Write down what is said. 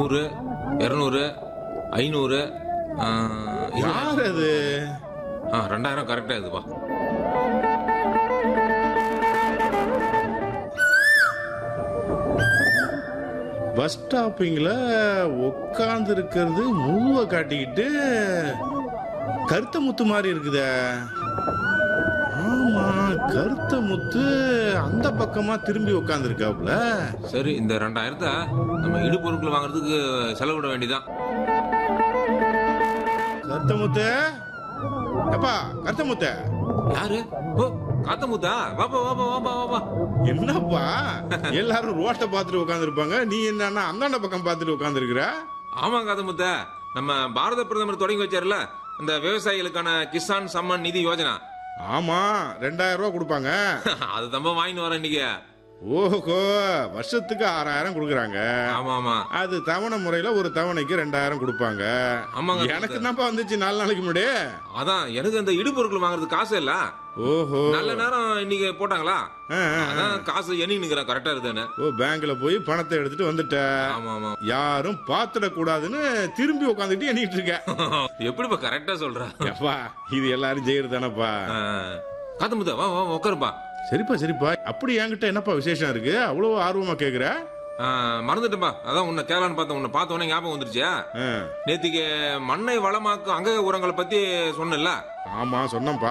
நூறு இரநூறு ஐநூறு ஆ, இது- யார் அது ஆ ரெண்டாயிரம் கரெக்டா இதுப்பா பஸ் ஸ்டாப்பிங்ல உட்கார்ந்து இருக்கிறது முதுவை காட்டிக்கிட்டு கருத்த முத்து மாதிரி இருக்குதே ஆமா கருத்த முத்து அந்த பக்கமா திரும்பி உட்காந்துருக்காப்ல சரி இந்த ரெண்டாயிரத்தை நம்ம இடு பொருட்கள் வாங்குறதுக்கு செலவிட வேண்டியதான் கருத்த முத்து எப்பா கருத்த முத்த யாரு ஓ காத்தமுத்தா வாப்பா வாப்பா வாப்பா வாப்பா என்னப்பா எல்லாரும் ரோட்டை பார்த்துட்டு உட்காந்துருப்பாங்க நீ என்னன்னா அந்தாண்ட பக்கம் பார்த்துட்டு உட்காந்துருக்கிற ஆமா காத்தமுத்த நம்ம பாரத பிரதமர் தொடங்கி வச்சார்ல இந்த விவசாயிகளுக்கான கிசான் சம்மன் நிதி யோஜனா ஆமா ரெண்டாயிரம் ரூபா கொடுப்பாங்க அது தம்ப வாங்கிட்டு வரேன் இன்னைக்கு ஓஹோ வருஷத்துக்கு ஆறாயிரம் கொடுக்குறாங்க ஆமா ஆமா அது தவணை முறையில ஒரு தவணைக்கு ரெண்டாயிரம் கொடுப்பாங்க ஆமாங்க எனக்கு என்னப்பா வந்துச்சு நாலு நாளைக்கு முன்னாடி அதான் எனக்கு அந்த இடு பொருட்கள் வாங்குறதுக்கு காசு இல்ல ஓஹோ நல்ல நேரம் இன்னைக்கு போட்டாங்களா ஆ, ஆ, ஆ. அதான் காசு எண்ணி நிக்கிறேன் கரெக்டா இருக்குன்னு ஓ பேங்க்ல போய் பணத்தை எடுத்துட்டு வந்துட்ட ஆமா ஆமா யாரும் பாத்துட கூடாதுன்னு திரும்பி உட்காந்துட்டு எண்ணிட்டு இருக்க எப்படிப்பா கரெக்டா சொல்ற எப்பா இது எல்லாரும் செய்யறது தானப்பா காத்தமுத்தா வா வா உட்காருப்பா சரிப்பா சரிப்பா அப்படி என்கிட்ட என்னப்பா விசேஷம் இருக்கு அவ்வளவு ஆர்வமா கேக்குற ஆ, மறந்துட்டேன்பா அதான் உன்னை கேளான்னு பார்த்தேன் உன்னை பார்த்த உடனே ஞாபகம் வந்துருச்சு ஆ, நேத்திக்கு மண்ணை வளமாக்கும் அங்க உரங்களை பத்தி சொன்னல ஆமா சொன்னப்பா